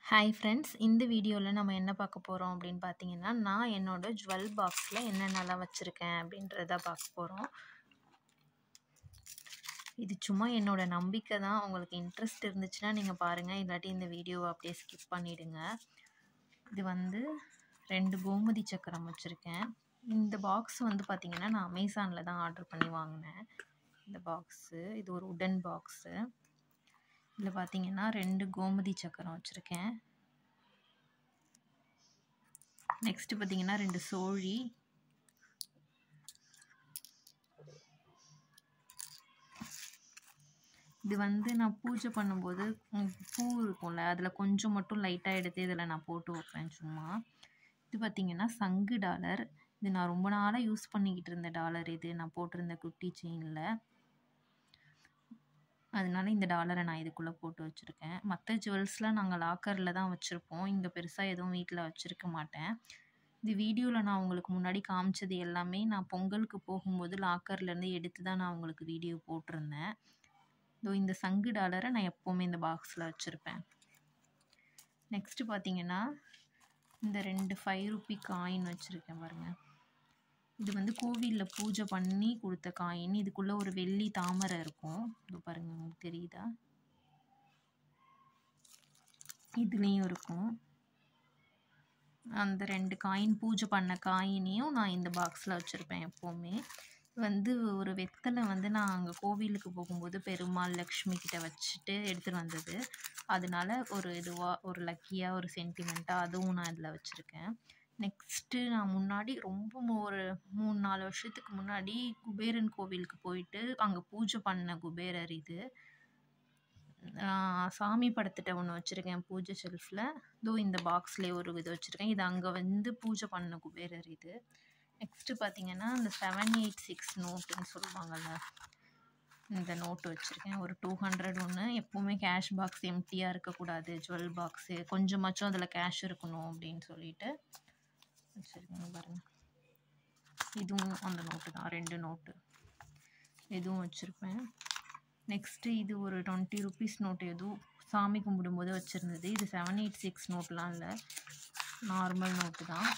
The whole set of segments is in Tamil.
ஹாய் ஃப்ரெண்ட்ஸ் இந்த வீடியோவில் நம்ம என்ன பார்க்க போகிறோம் அப்படின்னு பார்த்தீங்கன்னா நான் என்னோட ஜுவல் பாக்ஸில் என்னென்னலாம் வச்சுருக்கேன் அப்படின்றத பார்க்க போகிறோம் இது சும்மா என்னோட நம்பிக்கை தான் உங்களுக்கு இன்ட்ரெஸ்ட் இருந்துச்சுன்னா நீங்கள் பாருங்கள் இல்லாட்டி இந்த வீடியோவை அப்படியே ஸ்கிப் பண்ணிவிடுங்க இது வந்து ரெண்டு கோமதி சக்கரம் வச்சுருக்கேன் இந்த பாக்ஸ் வந்து பார்த்திங்கன்னா நான் அமேசானில் தான் ஆர்டர் பண்ணி வாங்கினேன் இந்த பாக்ஸு இது ஒரு உடன் பாக்ஸு இதில் பார்த்தீங்கன்னா ரெண்டு கோமதி சக்கரம் வச்சுருக்கேன் நெக்ஸ்ட்டு பார்த்தீங்கன்னா ரெண்டு சோழி இது வந்து நான் பூஜை பண்ணும்போது பூ இருக்கும்ல அதில் கொஞ்சம் மட்டும் லைட்டாக எடுத்து இதில் நான் போட்டு வைப்பேன் சும்மா இது பார்த்திங்கன்னா சங்கு டாலர் இது நான் ரொம்ப நாளாக யூஸ் பண்ணிக்கிட்டு இருந்த டாலர் இது நான் போட்டிருந்த குட்டி செயினில் அதனால இந்த டாலரை நான் இதுக்குள்ளே போட்டு வச்சுருக்கேன் மற்ற ஜுவல்ஸ்லாம் நாங்கள் லாக்கரில் தான் வச்சுருப்போம் இங்கே பெருசாக எதுவும் வீட்டில் வச்சுருக்க மாட்டேன் இது வீடியோவில் நான் உங்களுக்கு முன்னாடி காமிச்சது எல்லாமே நான் பொங்கலுக்கு போகும்போது லாக்கர்லேருந்து எடுத்து தான் நான் உங்களுக்கு வீடியோ போட்டிருந்தேன் இதோ இந்த சங்கு டாலரை நான் எப்போவுமே இந்த பாக்ஸில் வச்சுருப்பேன் நெக்ஸ்ட்டு பார்த்தீங்கன்னா இந்த ரெண்டு ஃபைவ் ருப்பி காயின் வச்சுருக்கேன் பாருங்கள் இது வந்து கோவிலில் பூஜை பண்ணி கொடுத்த காயின் இதுக்குள்ளே ஒரு வெள்ளி தாமரை இருக்கும் இது பாருங்கள் உங்களுக்கு தெரியுதா இதுலேயும் இருக்கும் அந்த ரெண்டு காயின் பூஜை பண்ண காயினையும் நான் இந்த பாக்ஸில் வச்சுருப்பேன் எப்போவுமே வந்து ஒரு வெத்தலை வந்து நான் அங்கே கோவிலுக்கு போகும்போது பெருமாள் லக்ஷ்மி கிட்ட வச்சுட்டு எடுத்துகிட்டு வந்தது அதனால ஒரு இதுவாக ஒரு லக்கியாக ஒரு சென்டிமெண்ட்டாக அதுவும் நான் இதில் வச்சுருக்கேன் நெக்ஸ்ட்டு நான் முன்னாடி ரொம்ப ஒரு மூணு நாலு வருஷத்துக்கு முன்னாடி குபேரன் கோவிலுக்கு போயிட்டு அங்கே பூஜை பண்ண குபேரர் இது சாமி படத்திட்ட ஒன்று வச்சுருக்கேன் பூஜை ஷெல்ஃபில் இதோ இந்த பாக்ஸ்லேயே ஒரு இது வச்சுருக்கேன் இது அங்கே வந்து பூஜை பண்ண குபேரர் இது நெக்ஸ்ட்டு பார்த்தீங்கன்னா இந்த செவன் எயிட் சிக்ஸ் நோட்டுன்னு சொல்லுவாங்கள்ல இந்த நோட்டு வச்சுருக்கேன் ஒரு டூ ஹண்ட்ரட் ஒன்று எப்போவுமே கேஷ் பாக்ஸ் எம்டியாக இருக்கக்கூடாது ஜுவல் பாக்ஸு கொஞ்சமாச்சும் அதில் கேஷ் இருக்கணும் அப்படின்னு சொல்லிட்டு வச்சுருக்கேன் பாருங்கள் இதுவும் அந்த நோட்டு தான் ரெண்டு நோட்டு இதுவும் வச்சுருப்பேன் நெக்ஸ்ட்டு இது ஒரு டுவெண்ட்டி ருபீஸ் நோட்டு எதுவும் சாமி கும்பிடும்போது வச்சுருந்தது இது செவன் எயிட் சிக்ஸ் நோட்லாம் இல்லை நார்மல் நோட்டு தான்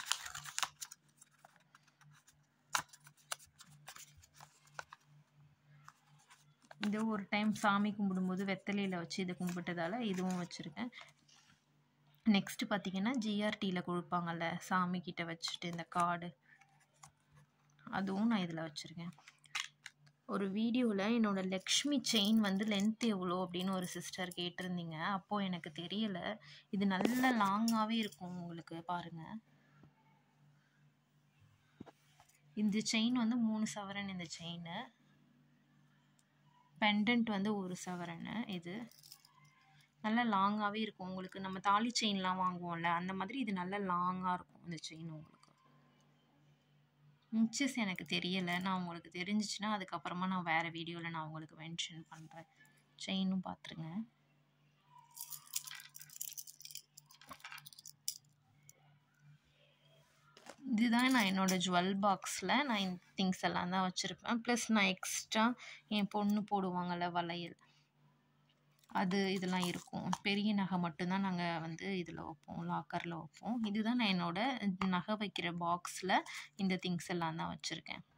இது ஒரு டைம் சாமி கும்பிடும்போது வெத்தலையில் வச்சு இதை கும்பிட்டதால இதுவும் வச்சுருக்கேன் நெக்ஸ்ட்டு பார்த்தீங்கன்னா ஜிஆர்டியில் கொடுப்பாங்கல்ல சாமி கிட்ட வச்சுட்டு இந்த கார்டு அதுவும் நான் இதில் வச்சுருக்கேன் ஒரு வீடியோவில் என்னோடய லக்ஷ்மி செயின் வந்து லென்த் எவ்வளோ அப்படின்னு ஒரு சிஸ்டர் கேட்டிருந்தீங்க அப்போது எனக்கு தெரியலை இது நல்ல லாங்காகவே இருக்கும் உங்களுக்கு பாருங்கள் இந்த செயின் வந்து மூணு சவரன் இந்த செயின் பெண்டன்ட் வந்து ஒரு சவரன் இது நல்லா லாங்காகவே இருக்கும் உங்களுக்கு நம்ம தாலி செயின்லாம் வாங்குவோம்ல அந்த மாதிரி இது நல்லா லாங்காக இருக்கும் இந்த செயின் உங்களுக்கு இன்ச்சஸ் எனக்கு தெரியலை நான் உங்களுக்கு தெரிஞ்சிச்சுன்னா அதுக்கப்புறமா நான் வேறு வீடியோவில் நான் உங்களுக்கு மென்ஷன் பண்ணுறேன் செயினும் பார்த்துருங்க இதுதான் நான் என்னோடய ஜுவல் பாக்ஸில் நான் இந்த திங்ஸ் எல்லாம் தான் வச்சுருப்பேன் ப்ளஸ் நான் எக்ஸ்ட்ரா என் பொண்ணு போடுவாங்கள்ல வளையல் அது இதெல்லாம் இருக்கும் பெரிய நகை மட்டும்தான் நாங்கள் வந்து இதில் வைப்போம் லாக்கரில் வைப்போம் இதுதான் நான் என்னோடய நகை வைக்கிற பாக்ஸில் இந்த திங்ஸ் எல்லாம் தான் வச்சுருக்கேன்